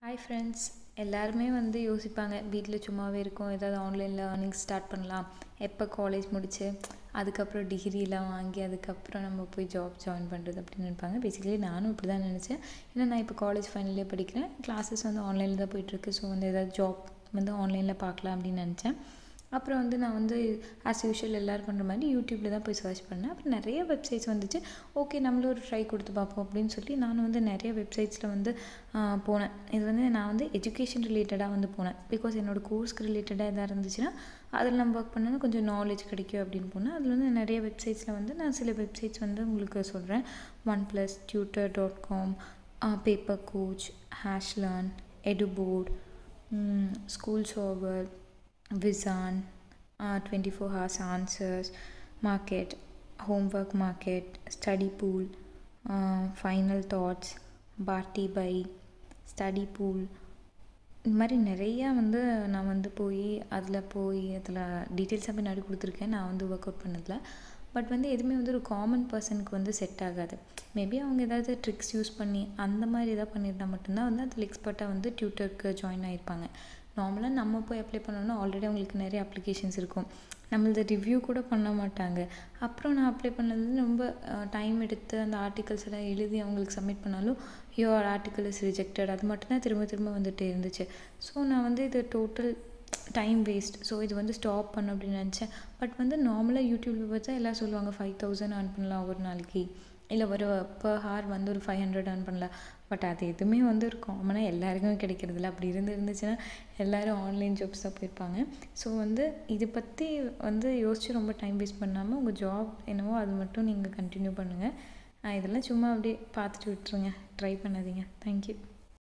hi friends எல்லாருமே வந்து யோசிப்பாங்க வீட்டில் சும்மாவே இருக்கோம் ஏதாவது ஆன்லைனில் ஏர்னிங் ஸ்டார்ட் பண்ணலாம் எப்போ காலேஜ் முடிச்சு அதுக்கப்புறம் டிகிரிலாம் வாங்கி அதுக்கப்புறம் நம்ம போய் ஜாப் ஜாயின் பண்ணுறது அப்படின்னு நினைப்பாங்க பேசிக்கலி நானும் இப்படி தான் நினச்சேன் ஏன்னா நான் இப்போ காலேஜ் ஃபைனல் இயர் படிக்கிறேன் கிளாஸஸ் வந்து ஆன்லைனில் தான் போயிட்டுருக்கு ஸோ வந்து ஏதாவது ஜாப் வந்து ஆன்லைனில் பார்க்கலாம் அப்படின்னு நினச்சேன் அப்புறம் வந்து நான் வந்து ஆஸ் யூஷுவல் எல்லோரும் பண்ணுற மாதிரி யூடியூப்பில் தான் போய் சர்ச் பண்ணேன் அப்புறம் நிறைய வெப்சைட்ஸ் வந்துச்சு ஓகே நம்மளும் ஒரு ட்ரை கொடுத்து பார்ப்போம் அப்படின்னு சொல்லி நானும் வந்து நிறைய வெப்சைட்ஸில் வந்து போனேன் இது வந்து நான் வந்து எஜுகேஷன் ரிலேட்டடாக வந்து போனேன் பிகாஸ் என்னோடய கோர்ஸ்க்கு ரிலேட்டடாக எதாவது இருந்துச்சுன்னா அதில் நம்ம ஒர்க் பண்ணால் கொஞ்சம் நாலேஜ் கிடைக்கும் அப்படின்னு போனேன் அதில் வந்து நிறைய வெப்சைட்ஸில் வந்து நான் சில வெப்சைட்ஸ் வந்து உங்களுக்கு சொல்கிறேன் one plus tutor dot com paper coach HashLearn Eduboard school server Vizan, uh, 24 hours answers, market, homework market, study pool, uh, final thoughts, party by study pool இந்த மாதிரி நிறையா வந்து நான் வந்து போய் அதில் போய் அதில் டீட்டெயில்ஸாக பின்னாடி கொடுத்துருக்கேன் நான் வந்து ஒர்க் அவுட் பண்ணதில் பட் வந்து எதுவுமே வந்து ஒரு காமன் பர்சனுக்கு வந்து செட் ஆகாது மேபி அவங்க ஏதாவது ட்ரிக்ஸ் யூஸ் பண்ணி அந்த மாதிரி எதாவது பண்ணியிருந்தால் மட்டும்தான் வந்து அதில் எக்ஸ்பர்ட்டாக வந்து டியூட்டருக்கு ஜாயின் ஆகிருப்பாங்க நார்மலாக நம்ம போய் அப்ளை பண்ணோன்னா ஆல்ரெடி அவங்களுக்கு நிறைய அப்ளிகேஷன்ஸ் இருக்கும் நம்மளது ரிவ்யூ கூட பண்ண மாட்டாங்க அப்புறம் நான் அப்ளை பண்ணது ரொம்ப டைம் எடுத்து அந்த ஆர்டிகல்ஸ் எல்லாம் எழுதி அவங்களுக்கு சப்மிட் பண்ணாலும் யோர் ஆர்டிக்கல் இஸ் ரிஜெக்டட் அது மட்டும்தான் திரும்ப திரும்ப வந்துகிட்டே இருந்துச்சு ஸோ நான் வந்து இது டோட்டல் டைம் வேஸ்ட் ஸோ இது வந்து ஸ்டாப் பண்ண அப்படின்னு நினச்சேன் பட் வந்து நார்மலாக யூடியூப்பில் பார்த்தா எல்லாம் சொல்லுவாங்க ஃபைவ் தௌசண்ட் ஏர்ன் பண்ணலாம் ஒரு நாளைக்கு இல்லை ஒரு பர் ஹார் வந்து ஒரு ஃபைவ் ஹண்ட்ரட் ஏர்ன் பண்ணலாம் பட் அது எதுவுமே வந்து ஒரு காமனாக எல்லாருக்குமே கிடைக்கிறதில்ல அப்படி இருந்து இருந்துச்சுன்னா எல்லோரும் ஆன்லைன் ஜாப்ஸ் தான் போயிருப்பாங்க ஸோ வந்து இதை பற்றி வந்து யோசித்து ரொம்ப டைம் வேஸ்ட் பண்ணாமல் உங்கள் ஜாப் என்னவோ அது மட்டும் நீங்கள் கண்டினியூ பண்ணுங்கள் இதெல்லாம் சும்மா அப்படியே பார்த்துட்டு விட்டுருங்க ட்ரை பண்ணாதீங்க தேங்க்யூ